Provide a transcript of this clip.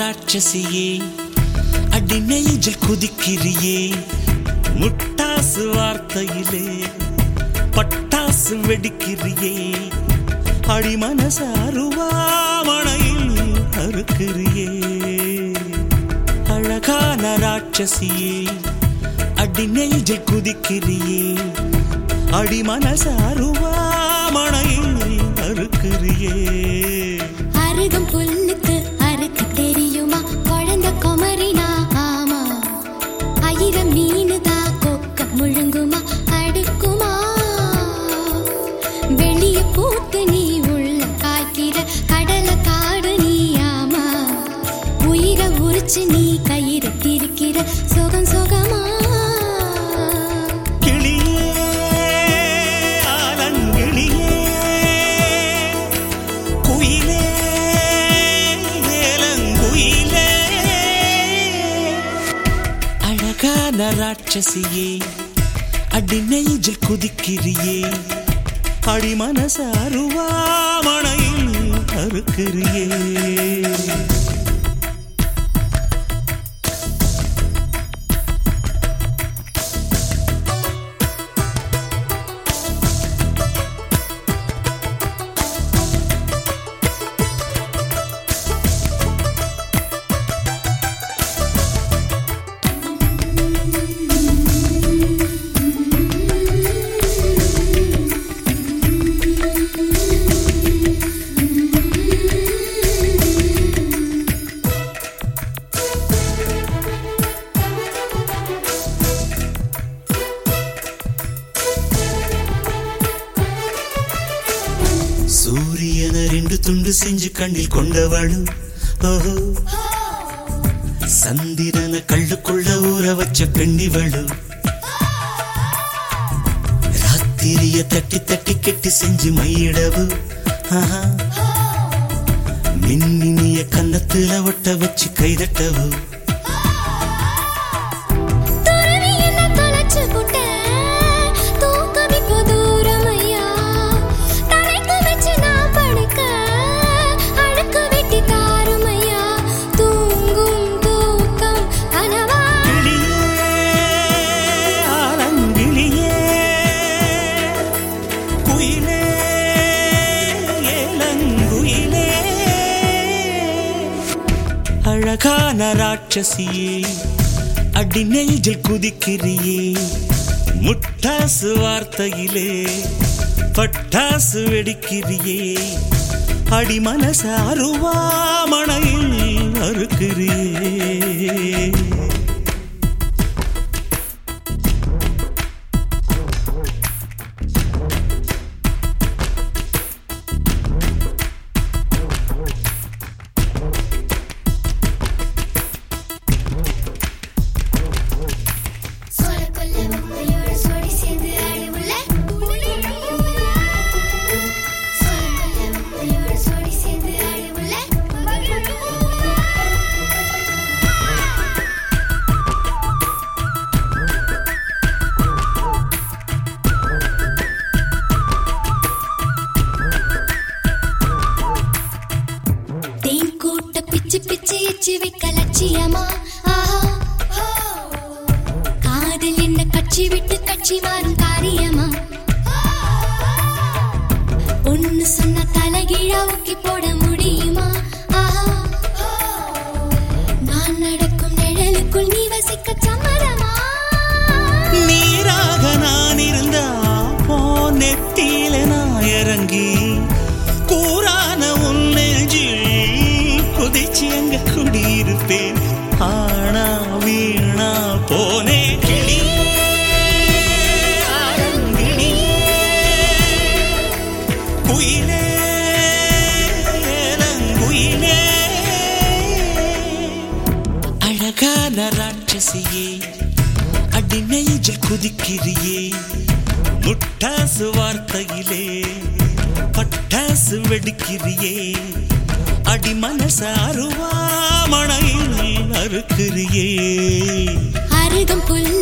ராட்சசியே அடி நெய்ஜில் குதிக்கிறியே முட்டாசு வார்த்தையிலே பட்டாசு வெடிக்கிறியே அடி மனச அருவாமணையில் அறுக்கிறியே அழகான ராட்சசியே அடி நெய்ஜில் குதிக்கிறியே அடி மனச அருவாமணையில் அறுக்கிறியே அருகம் புல்லுக்கு அறுக்க தெரியுமா குழந்தை குமரினா ஆமா ஆயிரம் மீனுதா கொக்க முழுங்குமா அடுக்குமா வெளிய பூத்து நீ உள்ள காய்க்கிற கடல காடு நீ ஆமா உயிரை உரிச்சு நீ கயிறு திரிக்கிற சுகம் சுகமா கிளியே ஆலங்கிளியே குயிலே ஏலங்குயிலே அழகான ராட்சசியே அடி நெய்ஜில் குதிக்கிறியே அடி மனச அருவாமணையில் அறுக்கிறியே சூரியன ரெண்டு துண்டு செஞ்சு கண்ணில் கொண்டவளு ஓஹோ சந்திரன கள்ளுக்குள்ள ஊற வச்ச பெண்ணிவளு ராத்திரிய தட்டி தட்டி கெட்டி செஞ்சு மையிடவு ஆஹா. மின்னினிய கன்னத்துல ஒட்ட வச்சு கைதட்டவு துறவி என்ன தொலைச்சு புட்ட, தூக்கம் இப்போ தூரமையா. தலைக்கு வச்சு நான் படுக்க, அழுக்கு வெட்டி தாருமையா. தூங்கும் தூக்கம் கனவா? கிளியே, ஆலங்கிளியே, குயிலே, ஏலங்குயிலே. அழகான ராட்சசியே அடி நெய்ஜில் குதிக்கிறியே முட்டாசு வார்த்தையிலே பட்டாசு வெடிக்கிறியே அடி மனச அருவாமணையில் அறுக்கிறியே சோளக்கொல்ல முட்டையோட சோடி சேர்ந்து ஆடு உள்ள. சோளக்கொல்ல முட்டையோட சோடி சேர்ந்து ஆடு உள்ள. தேன் கூட்ட பிச்சு பிச்சு எச்சு வைக்க லட்சியமா ஆஹா காதல் என்ன கட்சி விட்டு கட்சி மாறும் காரியமா ஒன்னு சொன்ன தலைகீழா ஊக்கி போட முடியுமா ஆஹா நான் நடக்கும் நிழலுக்குள் நீ வசிக்க சம்மதமா நீராக நான் இருந்தா போ நெத்தியில நான் இறங்கி கூறான உன் நெஞ்சில் குதிச்சு அங்க குடியிருப்பேன் ஆனா வீணா போனே கிளி ஆலங்கிளியே, குயிலே, ஏலங்குயிலே. அழகான ராட்சசியே அடி நெய்ஜில் குதிக்கிறியே முட்டாசு வார்த்தையிலே பட்டாசு வெடிக்கிறியே அடி மனச அருவாமணையில் அறுக்கிறியே அருகம் புல்ல